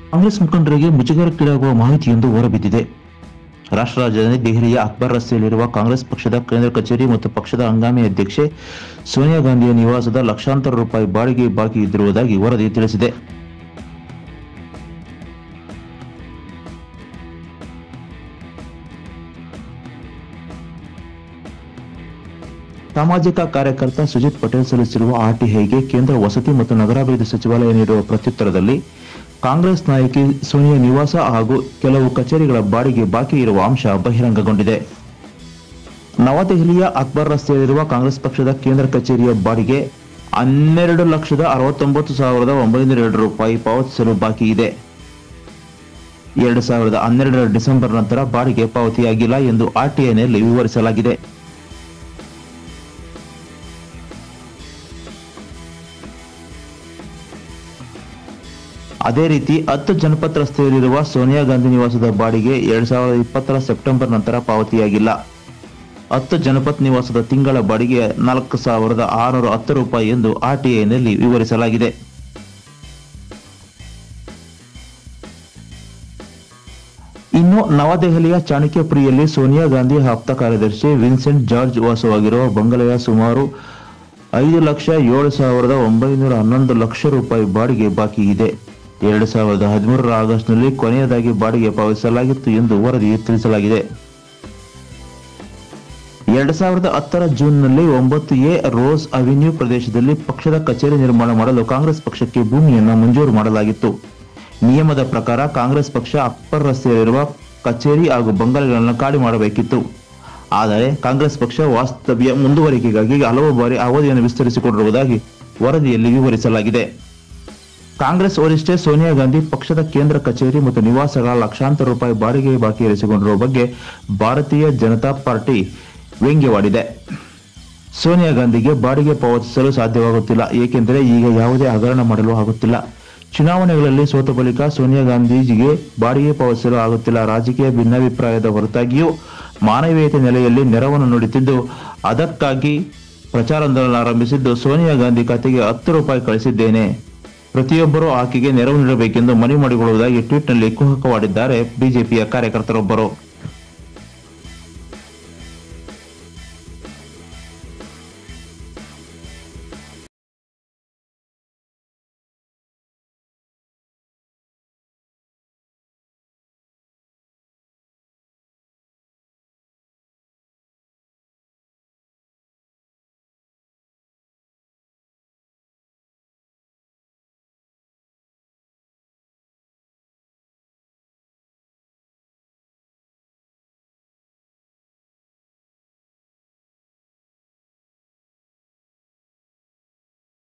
ಕಾಂಗ್ರೆಸ್ ಮುಖಂಡರಿಗೆ ಮುಜುಗರಕ್ಕೀಡಾಗುವ ಮಾಹಿತಿಯೊಂದು ಹೊರಬಿದ್ದಿದೆ ರಾಷ್ಟ್ರ ರಾಜಧಾನಿ ದೆಹಲಿಯ ಅಕ್ಬರ್ ರಸ್ತೆಯಲ್ಲಿರುವ ಕಾಂಗ್ರೆಸ್ ಪಕ್ಷದ ಕೇಂದ್ರ ಕಚೇರಿ ಮತ್ತು ಪಕ್ಷದ ಹಂಗಾಮಿ ಅಧ್ಯಕ್ಷೆ ಸೋನಿಯಾ ಗಾಂಧಿಯ ನಿವಾಸದ ಲಕ್ಷಾಂತರ ರೂಪಾಯಿ ಬಾಡಿಗೆ ಬಾಕಿ ಇದ್ದಿರುವುದಾಗಿ ವರದಿ ತಿಳಿಸಿದೆ ಸಾಮಾಜಿಕ ಕಾರ್ಯಕರ್ತ ಸುಜಿತ್ ಪಟೇಲ್ ಸಲ್ಲಿಸಿರುವ ಆರ್ಟಿಐಗೆ ಕೇಂದ್ರ ವಸತಿ ಮತ್ತು ನಗರಾಭಿವೃದ್ಧಿ ಸಚಿವಾಲಯ ನೀಡುವ ಪ್ರತ್ಯುತ್ತರದಲ್ಲಿ ಕಾಂಗ್ರೆಸ್ ನಾಯಕಿ ಸೋನಿಯಾ ನಿವಾಸ ಹಾಗೂ ಕೆಲವು ಕಚೇರಿಗಳ ಬಾಡಿಗೆ ಬಾಕಿ ಇರುವ ಅಂಶ ಬಹಿರಂಗಗೊಂಡಿದೆ ನವದೆಹಲಿಯ ಅಕ್ಬರ್ ರಸ್ತೆಯಲ್ಲಿರುವ ಕಾಂಗ್ರೆಸ್ ಪಕ್ಷದ ಕೇಂದ್ರ ಕಚೇರಿಯ ಬಾಡಿಗೆ ಹನ್ನೆರಡು ಲಕ್ಷದ ಅರವತ್ತೊಂಬತ್ತು ಸಾವಿರದ ಒಂಬೈನೂರ ಎರಡು ರೂಪಾಯಿ ಪಾವತಿಸಲು ಬಾಕಿ ಇದೆ ಎರಡು ಸಾವಿರದ ಹನ್ನೆರಡರ ಡಿಸೆಂಬರ್ ನಂತರ ಬಾಡಿಗೆ ಪಾವತಿಯಾಗಿಲ್ಲ ಎಂದು ಆರ್ಟಿಐನಲ್ಲಿ ವಿವರಿಸಲಾಗಿದೆ ಅದೇ ರೀತಿ ಹತ್ತು ಜನಪತ್ ರಸ್ತೆಯಲ್ಲಿರುವ ಸೋನಿಯಾ ಗಾಂಧಿ ನಿವಾಸದ ಬಾಡಿಗೆ ಎರಡ್ ಸಾವಿರದ ಇಪ್ಪತ್ತರ ಸೆಪ್ಟೆಂಬರ್ ನಂತರ ಪಾವತಿಯಾಗಿಲ್ಲ ಹತ್ತು ಜನಪತ್ ನಿವಾಸದ ತಿಂಗಳ ಬಾಡಿಗೆ ನಾಲ್ಕು ಸಾವಿರದ ಆರುನೂರ ಹತ್ತು ರೂಪಾಯಿ ಎಂದು ಆರ್ಟಿಐನಲ್ಲಿ ವಿವರಿಸಲಾಗಿದೆ ಇನ್ನು ನವದೆಹಲಿಯ ಚಾಣಕ್ಯಪುರಿಯಲ್ಲಿ ಸೋನಿಯಾ ಗಾಂಧಿ ಆಪ್ತ ಕಾರ್ಯದರ್ಶಿ ವಿನ್ಸೆಂಟ್ ಜಾರ್ಜ್ ವಾಸವಾಗಿರುವ ಬಂಗಲೆಯ ಸುಮಾರು ಐದು ಲಕ್ಷ ಏಳು ಸಾವಿರದ ಒಂಬೈನೂರ ಹನ್ನೊಂದು ಲಕ್ಷ ರೂಪಾಯಿ ಬಾಡಿಗೆ ಬಾಕಿ ಇದೆ ಎರಡು ಸಾವಿರದ ಹದಿಮೂರರ ಆಗಸ್ಟ್ನಲ್ಲಿ ಕೊನೆಯದಾಗಿ ಬಾಡಿಗೆ ಪಾವತಿಸಲಾಗಿತ್ತು ಎಂದು ವರದಿ ತಿಳಿಸಲಾಗಿದೆ ಎರಡ್ ಸಾವಿರದ ಹತ್ತರ ಜೂನ್ನಲ್ಲಿ ಒಂಬತ್ತು ಎ ರೋಸ್ ಅವೆನ್ಯೂ ಪ್ರದೇಶದಲ್ಲಿ ಪಕ್ಷದ ಕಚೇರಿ ನಿರ್ಮಾಣ ಮಾಡಲು ಕಾಂಗ್ರೆಸ್ ಪಕ್ಷಕ್ಕೆ ಭೂಮಿಯನ್ನು ಮಂಜೂರು ಮಾಡಲಾಗಿತ್ತು ನಿಯಮದ ಪ್ರಕಾರ ಕಾಂಗ್ರೆಸ್ ಪಕ್ಷ ಅಕ್ಬರ್ ರಸ್ತೆಯಲ್ಲಿರುವ ಕಚೇರಿ ಹಾಗೂ ಬಂಗಲೆಗಳನ್ನು ಖಾಲಿ ಮಾಡಬೇಕಿತ್ತು ಆದರೆ ಕಾಂಗ್ರೆಸ್ ಪಕ್ಷ ವಾಸ್ತವ್ಯ ಮುಂದುವರಿಕೆಗಾಗಿ ಹಲವು ಬಾರಿ ಅವಧಿಯನ್ನು ವಿಸ್ತರಿಸಿಕೊಂಡಿರುವುದಾಗಿ ವರದಿಯಲ್ಲಿ ವಿವರಿಸಲಾಗಿದೆ ಕಾಂಗ್ರೆಸ್ ವರಿಷ್ಠೆ ಸೋನಿಯಾ ಗಾಂಧಿ ಪಕ್ಷದ ಕೇಂದ್ರ ಕಚೇರಿ ಮತ್ತು ನಿವಾಸಗಳ ಲಕ್ಷಾಂತರ ರೂಪಾಯಿ ಬಾಡಿಗೆ ಬಾಕಿ ಇರಿಸಿಕೊಂಡಿರುವ ಬಗ್ಗೆ ಭಾರತೀಯ ಜನತಾ ಪಾರ್ಟಿ ವ್ಯಂಗ್ಯವಾಡಿದೆ ಸೋನಿಯಾ ಗಾಂಧಿಗೆ ಬಾಡಿಗೆ ಪಾವತಿಸಲು ಸಾಧ್ಯವಾಗುತ್ತಿಲ್ಲ ಏಕೆಂದರೆ ಈಗ ಯಾವುದೇ ಹಗರಣ ಮಾಡಲು ಆಗುತ್ತಿಲ್ಲ ಚುನಾವಣೆಗಳಲ್ಲಿ ಸೋತ ಬಳಿಕ ಸೋನಿಯಾ ಗಾಂಧೀಜಿಗೆ ಬಾಡಿಗೆ ಪಾವತಿಸಲು ಆಗುತ್ತಿಲ್ಲ ರಾಜಕೀಯ ಭಿನ್ನಾಭಿಪ್ರಾಯದ ಹೊರತಾಗಿಯೂ ಮಾನವೀಯತೆ ನೆಲೆಯಲ್ಲಿ ನೆರವನ್ನು ನೀಡುತ್ತಿದ್ದು ಅದಕ್ಕಾಗಿ ಪ್ರಚಾರಾಂದೋಲನ ಆರಂಭಿಸಿದ್ದು ಸೋನಿಯಾ ಗಾಂಧಿ ಖಾತೆಗೆ ಹತ್ತು ರೂಪಾಯಿ ಕಳಿಸಿದ್ದೇನೆ ಪ್ರತಿಯೊಬ್ಬರೂ ಆಕೆಗೆ ನೆರವು ನೀಡಬೇಕೆಂದು ಮನವಿ ಮಾಡಿಕೊಳ್ಳುವುದಾಗಿ ಟ್ವೀಟ್ನಲ್ಲಿ ಕುಹಕವಾಡಿದ್ದಾರೆ ಬಿಜೆಪಿಯ ಕಾರ್ಯಕರ್ತರೊಬ್ಬರು